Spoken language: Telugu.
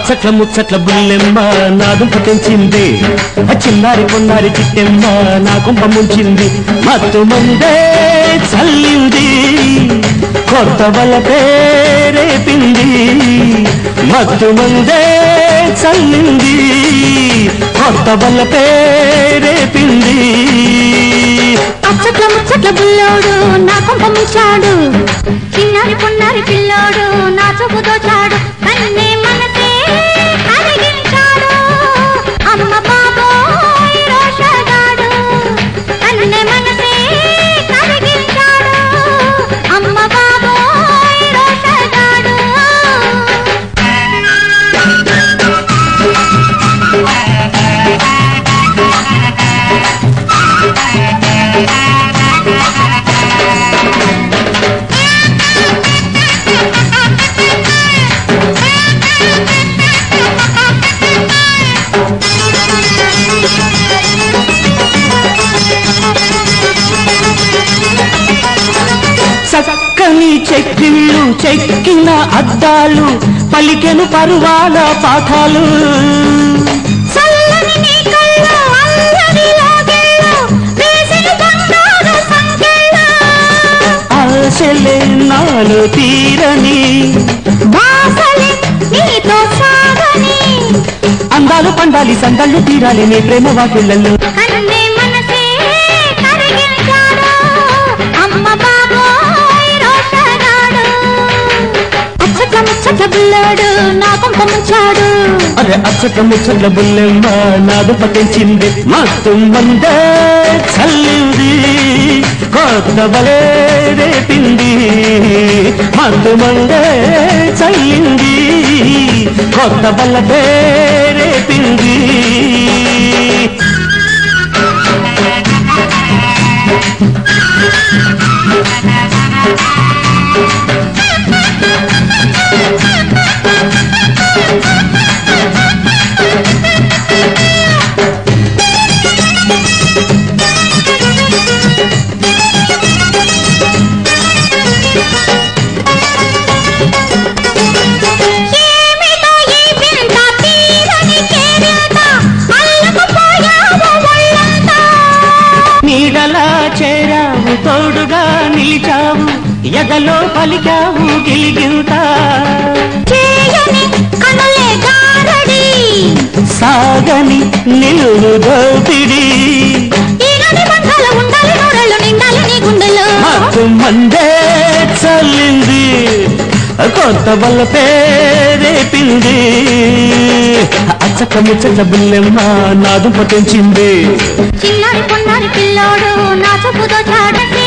అచ్చట్ల ముచ్చట్ల బుల్లెమ్మ నా దుంప తెంచింది ఆ చిన్నారి పొన్నారి చిట్టెమ్మ నా కుంప ముంచింది మత్తు మందే చల్లింది కొత్త వల్ల పేరేపింది మత్తు మందే చల్లింది కొత్త వల్ల పేరేపింది అచ్చట్ల ముచ్చట్ల బుల్లోడు నా కొంప ముచ్చాడు చిన్నారి పొన్నారి పిల్లోడు నా చూపు దోచాడు కన్నే మనసే కరిగించాడు అమ్మ బాబోయ్ రోషగాడు కన్నే మనసే కరిగించాడు అమ్మ బాబోయ్ రోషగాడు చక్కని చెక్కిళ్ళు చెక్కిన అద్దాలు పలికెను పరువాల పాఠాలు చల్లని నీ కళ్ళు అల్లరి లాగెళ్ళు వేసిన బంగారు సంకెళ్ళు ఆశలే నాలో తీరని భాషలే నీతో సాగని అందాలు పండాలి సందళ్ళు తీరాలి నీ ప్రేమ వాకిళ్ళల్లో కన్నే మనసే కరిగించాడు అమ్మ బాబోయ్ రోషగాడు అచ్చట్ల ముచ్చట్ల బుల్లాడు నా కొంప ముంచాడు అరే అచ్చట ముచ్చట్ల బుల్లెమ్మ నాదు పట్టించింది మత్తు మందే చల్లింది కొత్త బలే రేపింది మత్తు మందే చల్లింది కొత్త బల్ల రేపింది ఏమిటో ఈ వింత తీరని కేరింత అల్లుకుపోయావు ఒళ్ళంతా నీడలా చేరావు తోడుగా నిలిచావు ఎగలో పలికావు గిలిగింత చేయని కనులే గారడి సాగని నిలువు దోపిడి ఈనాటి బంధాలు ఉండాలి నూరెళ్ళు నిండాలి నీ గుండెలో మత్తు మందే చల్లింది కొత్త బల్ల పేరేపింది అచ్చక ముచ్చట బుల్లెమ్మ నాదు పట్టించింది చిన్నారి పొన్నారి పిల్లోడు నా చూపు దోచాడంటే